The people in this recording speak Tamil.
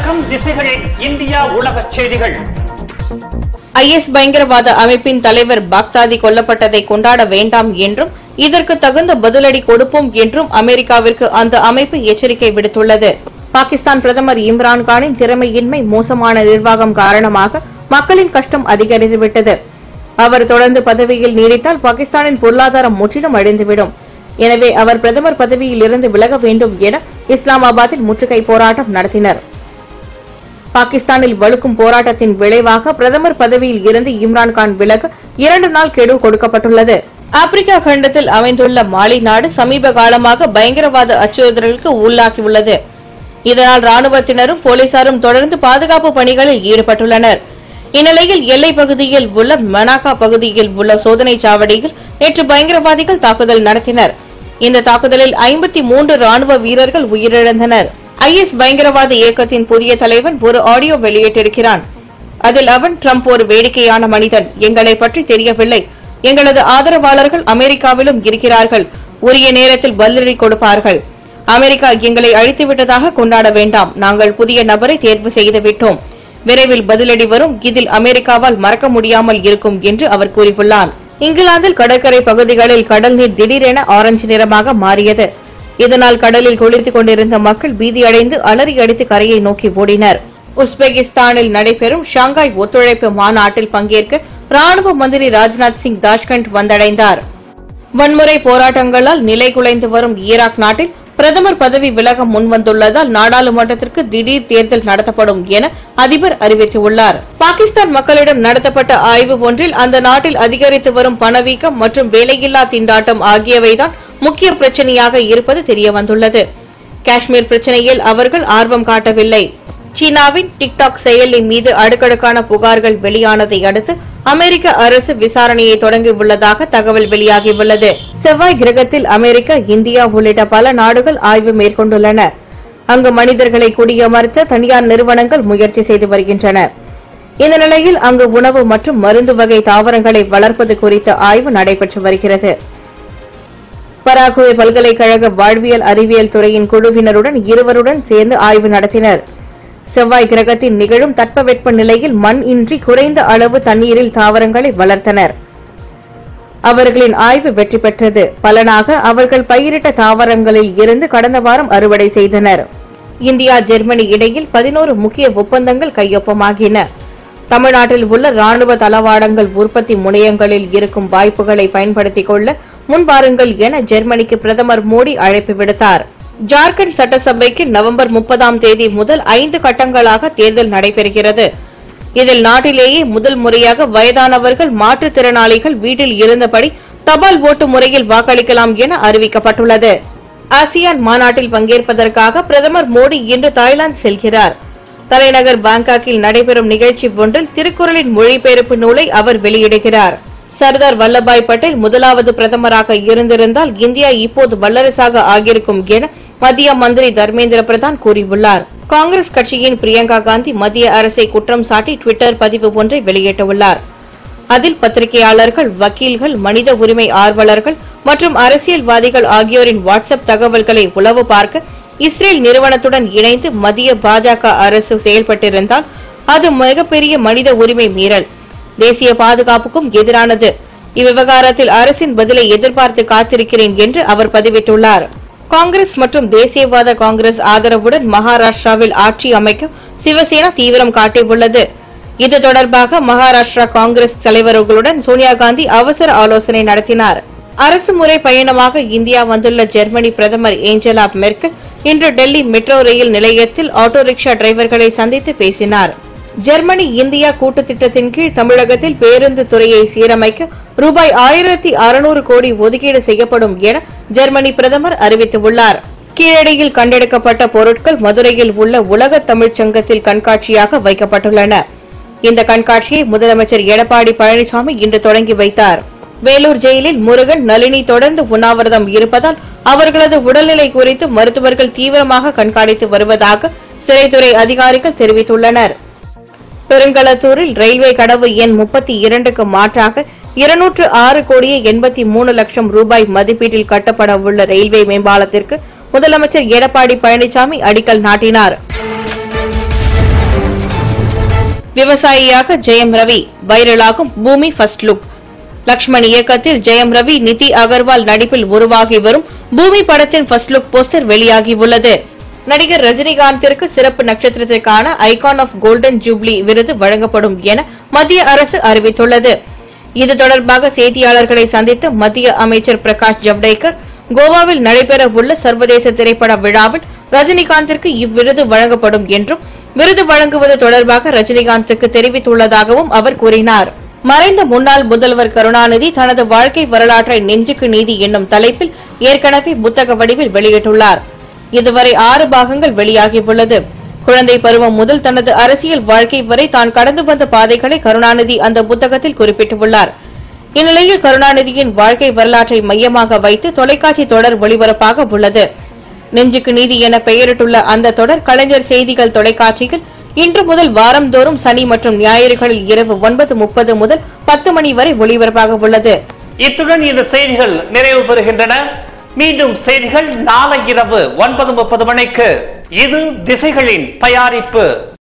வணக்கம் திசைகளின் இந்தியா உலக செய்திகள் ஐஎஸ் பயங்கரவாத அமைப்பின் தலைவர் பாக்தாதி கொல்லப்பட்டதை கொண்டாட வேண்டாம் என்றும் இதற்கு தகுந்த பதிலடி கொடுப்போம் என்றும் அமெரிக்காவிற்கு அந்த அமைப்பு எச்சரிக்கை விடுத்துள்ளது பாகிஸ்தான் பிரதமர் இம்ரான்கானின் திறமையின்மை மோசமான நிர்வாகம் காரணமாக மக்களின் கஷ்டம் அதிகரித்துவிட்டது அவர் தொடர்ந்து பதவியில் நீடித்தால் பாகிஸ்தானின் பொருளாதாரம் முற்றிலும் அழிந்துவிடும் எனவே அவர் பிரதமர் பதவியில் இருந்து விலக வேண்டும் என இஸ்லாமாபாத்தில் முற்றுகை போராட்டம் நடத்தினர் பாகிஸ்தானில் வலுக்கும் போராட்டத்தின் விளைவாக பிரதமர் பதவியில் இருந்து இம்ரான்கான் விலக இரண்டு நாள் கெடு கொடுக்கப்பட்டுள்ளது ஆப்பிரிக்கா கண்டத்தில் அமைந்துள்ள மாலி நாடு சமீப காலமாக பயங்கரவாத அச்சுறுத்தலுக்கு உள்ளாகியுள்ளது இதனால் ராணுவத்தினரும் போலீசாரும் தொடர்ந்து பாதுகாப்பு பணிகளில் ஈடுபட்டுள்ளனர் இந்நிலையில் எல்லைப் பகுதியில் உள்ள மனாகா பகுதியில் உள்ள சோதனை சாவடியில் நேற்று பயங்கரவாதிகள் தாக்குதல் நடத்தினர் இந்த தாக்குதலில் ஐம்பத்தி மூன்று ராணுவ வீரர்கள் உயிரிழந்தனர் ஐஎஸ் பயங்கரவாத இயக்கத்தின் புதிய தலைவன் ஒரு ஆடியோ வெளியிட்டிருக்கிறான் அதில் அவன் ட்ரம்ப் ஒரு வேடிக்கையான மனிதன் எங்களை பற்றி தெரியவில்லை எங்களது ஆதரவாளர்கள் அமெரிக்காவிலும் இருக்கிறார்கள் உரிய நேரத்தில் பதிலடி கொடுப்பார்கள் அமெரிக்கா எங்களை அழித்துவிட்டதாக கொண்டாட வேண்டாம் நாங்கள் புதிய நபரை தேர்வு செய்து விட்டோம் விரைவில் பதிலடி வரும் இதில் அமெரிக்காவால் மறக்க முடியாமல் இருக்கும் என்று அவர் கூறியுள்ளார் இங்கிலாந்தில் கடற்கரை பகுதிகளில் கடல் நீர் திடீரென ஆரஞ்சு நிறமாக மாறியது இதனால் கடலில் குளித்துக் கொண்டிருந்த மக்கள் பீதியடைந்து அலறி அடித்து கரையை நோக்கி ஓடினர் உஸ்பெகிஸ்தானில் நடைபெறும் ஷாங்காய் ஒத்துழைப்பு மாநாட்டில் பங்கேற்க ராணுவ மந்திரி ராஜ்நாத் சிங் தாஷ்கண்ட் வந்தடைந்தார் வன்முறை போராட்டங்களால் நிலைகுலைந்து வரும் ஈராக் நாட்டில் பிரதமர் பதவி விலக முன்வந்துள்ளதால் நாடாளுமன்றத்திற்கு திடீர் தேர்தல் நடத்தப்படும் என அதிபர் அறிவித்துள்ளார் பாகிஸ்தான் மக்களிடம் நடத்தப்பட்ட ஆய்வு ஒன்றில் அந்த நாட்டில் அதிகரித்து வரும் பணவீக்கம் மற்றும் வேலையில்லா திண்டாட்டம் ஆகியவைதான் முக்கிய பிரச்சனையாக இருப்பது தெரியவந்துள்ளது காஷ்மீர் பிரச்சனையில் அவர்கள் ஆர்வம் காட்டவில்லை சீனாவின் டிக்டாக் செயலி மீது அடுக்கடுக்கான புகார்கள் வெளியானதை அடுத்து அமெரிக்க அரசு விசாரணையை தொடங்கியுள்ளதாக தகவல் வெளியாகியுள்ளது செவ்வாய் கிரகத்தில் அமெரிக்கா இந்தியா உள்ளிட்ட பல நாடுகள் ஆய்வு மேற்கொண்டுள்ளன அங்கு மனிதர்களை குடியமர்த்த தனியார் நிறுவனங்கள் முயற்சி செய்து வருகின்றன இந்த நிலையில் அங்கு உணவு மற்றும் மருந்து வகை தாவரங்களை வளர்ப்பது குறித்த ஆய்வு நடைபெற்று வருகிறது பராகுவே பல்கலைக்கழக வாழ்வியல் அறிவியல் துறையின் குழுவினருடன் இருவருடன் சேர்ந்து ஆய்வு நடத்தினர் செவ்வாய் கிரகத்தில் நிகழும் தட்பவெட்ப நிலையில் மண் இன்றி குறைந்த அளவு தண்ணீரில் தாவரங்களை வளர்த்தனர் அவர்களின் ஆய்வு வெற்றி பெற்றது பலனாக அவர்கள் பயிரிட்ட தாவரங்களில் இருந்து கடந்த வாரம் அறுவடை செய்தனர் இந்தியா ஜெர்மனி இடையில் பதினோரு முக்கிய ஒப்பந்தங்கள் கையொப்பமாகின தமிழ்நாட்டில் உள்ள ராணுவ தளவாடங்கள் உற்பத்தி முனையங்களில் இருக்கும் வாய்ப்புகளை பயன்படுத்திக் கொள்ள முன்வாருங்கள் என ஜெர்மனிக்கு பிரதமர் மோடி அழைப்பு விடுத்தார் ஜார்க்கண்ட் சட்டசபைக்கு நவம்பர் முப்பதாம் தேதி முதல் ஐந்து கட்டங்களாக தேர்தல் நடைபெறுகிறது இதில் நாட்டிலேயே முதல் முறையாக வயதானவர்கள் மாற்றுத்திறனாளிகள் வீட்டில் இருந்தபடி தபால் ஓட்டு முறையில் வாக்களிக்கலாம் என அறிவிக்கப்பட்டுள்ளது ஆசியான் மாநாட்டில் பங்கேற்பதற்காக பிரதமர் மோடி இன்று தாய்லாந்து செல்கிறார் தலைநகர் பாங்காக்கில் நடைபெறும் நிகழ்ச்சி ஒன்றில் திருக்குறளின் மொழிபெயர்ப்பு நூலை அவர் வெளியிடுகிறார் சர்தார் வல்லபாய் பட்டேல் முதலாவது பிரதமராக இருந்திருந்தால் இந்தியா இப்போது வல்லரசாக ஆகியிருக்கும் என மத்திய மந்திரி தர்மேந்திர பிரதான் கூறியுள்ளார் காங்கிரஸ் கட்சியின் பிரியங்கா காந்தி மத்திய அரசை குற்றம் சாட்டி ட்விட்டர் பதிவு ஒன்றை வெளியிட்டுள்ளார் அதில் பத்திரிகையாளர்கள் வக்கீல்கள் மனித உரிமை ஆர்வலர்கள் மற்றும் அரசியல்வாதிகள் ஆகியோரின் வாட்ஸ்அப் தகவல்களை உளவு பார்க்க இஸ்ரேல் நிறுவனத்துடன் இணைந்து மத்திய பாஜக அரசு செயல்பட்டிருந்தால் அது மிகப்பெரிய மனித உரிமை மீறல் தேசிய பாதுகாப்புக்கும் எதிரானது இவ்விவகாரத்தில் அரசின் பதிலை எதிர்பார்த்து காத்திருக்கிறேன் என்று அவர் பதிவிட்டுள்ளார் காங்கிரஸ் மற்றும் தேசியவாத காங்கிரஸ் ஆதரவுடன் மகாராஷ்டிராவில் ஆட்சி அமைக்க சிவசேனா தீவிரம் காட்டியுள்ளது இது தொடர்பாக மகாராஷ்டிரா காங்கிரஸ் தலைவர்களுடன் சோனியா காந்தி அவசர ஆலோசனை நடத்தினார் அரசு முறை பயணமாக இந்தியா வந்துள்ள ஜெர்மனி பிரதமர் ஏஞ்சலா மெர்க்கல் இன்று டெல்லி மெட்ரோ ரயில் நிலையத்தில் ஆட்டோ ரிக்ஷா டிரைவர்களை சந்தித்து பேசினார் ஜெர்மனி இந்தியா கூட்டு திட்டத்தின் கீழ் தமிழகத்தில் பேருந்து துறையை சீரமைக்க ரூபாய் ஆயிரத்தி அறுநூறு கோடி ஒதுக்கீடு செய்யப்படும் என ஜெர்மனி பிரதமர் அறிவித்துள்ளார் கீழடியில் கண்டெடுக்கப்பட்ட பொருட்கள் மதுரையில் உள்ள உலக தமிழ்ச் சங்கத்தில் கண்காட்சியாக வைக்கப்பட்டுள்ளன இந்த கண்காட்சியை முதலமைச்சர் எடப்பாடி பழனிசாமி இன்று தொடங்கி வைத்தார் வேலூர் ஜெயிலில் முருகன் நளினி தொடர்ந்து உண்ணாவிரதம் இருப்பதால் அவர்களது உடல்நிலை குறித்து மருத்துவர்கள் தீவிரமாக கண்காணித்து வருவதாக சிறைத்துறை அதிகாரிகள் தெரிவித்துள்ளனர் பெருங்களத்தூரில் ரயில்வே கடவு எண் முப்பத்தி இரண்டுக்கு மாற்றாக இருநூற்று ஆறு கோடியே எண்பத்தி மூணு லட்சம் ரூபாய் மதிப்பீட்டில் கட்டப்பட உள்ள ரயில்வே மேம்பாலத்திற்கு முதலமைச்சர் எடப்பாடி பழனிசாமி அடிக்கல் நாட்டினார் விவசாயியாக ஜெயம் ரவி வைரலாகும் பூமி ஃபர்ஸ்ட் லுக் லக்ஷ்மண் இயக்கத்தில் ஜெயம் ரவி நிதி அகர்வால் நடிப்பில் உருவாகி வரும் பூமி படத்தின் ஃபர்ஸ்ட் லுக் போஸ்டர் வெளியாகியுள்ளது நடிகர் ரஜினிகாந்திற்கு சிறப்பு நட்சத்திரத்திற்கான ஐகான் ஆஃப் கோல்டன் ஜூப்ளி விருது வழங்கப்படும் என மத்திய அரசு அறிவித்துள்ளது இது தொடர்பாக செய்தியாளர்களை சந்தித்த மத்திய அமைச்சர் பிரகாஷ் ஜவ்டேகர் கோவாவில் நடைபெறவுள்ள சர்வதேச திரைப்பட விழாவில் ரஜினிகாந்திற்கு இவ்விருது வழங்கப்படும் என்றும் விருது வழங்குவது தொடர்பாக ரஜினிகாந்திற்கு தெரிவித்துள்ளதாகவும் அவர் கூறினார் மறைந்த முன்னாள் முதல்வர் கருணாநிதி தனது வாழ்க்கை வரலாற்றை நெஞ்சுக்கு நீதி என்னும் தலைப்பில் ஏற்கனவே புத்தக வடிவில் வெளியிட்டுள்ளார் இதுவரை ஆறு பாகங்கள் வெளியாகியுள்ளது குழந்தை பருவம் முதல் தனது அரசியல் வாழ்க்கை வரை தான் கடந்து வந்த பாதைகளை கருணாநிதி அந்த புத்தகத்தில் குறிப்பிட்டுள்ளார் இந்நிலையில் கருணாநிதியின் வாழ்க்கை வரலாற்றை மையமாக வைத்து தொலைக்காட்சி தொடர் ஒளிபரப்பாக உள்ளது நெஞ்சுக்கு நீதி என பெயரிட்டுள்ள அந்த தொடர் கலைஞர் செய்திகள் தொலைக்காட்சியில் இன்று முதல் வாரந்தோறும் சனி மற்றும் ஞாயிறுகளில் இரவு ஒன்பது முப்பது முதல் பத்து மணி வரை ஒளிபரப்பாக உள்ளது இத்துடன் இந்த செய்திகள் நிறைவு பெறுகின்றன மீண்டும் செய்திகள் நாளை இரவு ஒன்பது முப்பது மணிக்கு இது திசைகளின் தயாரிப்பு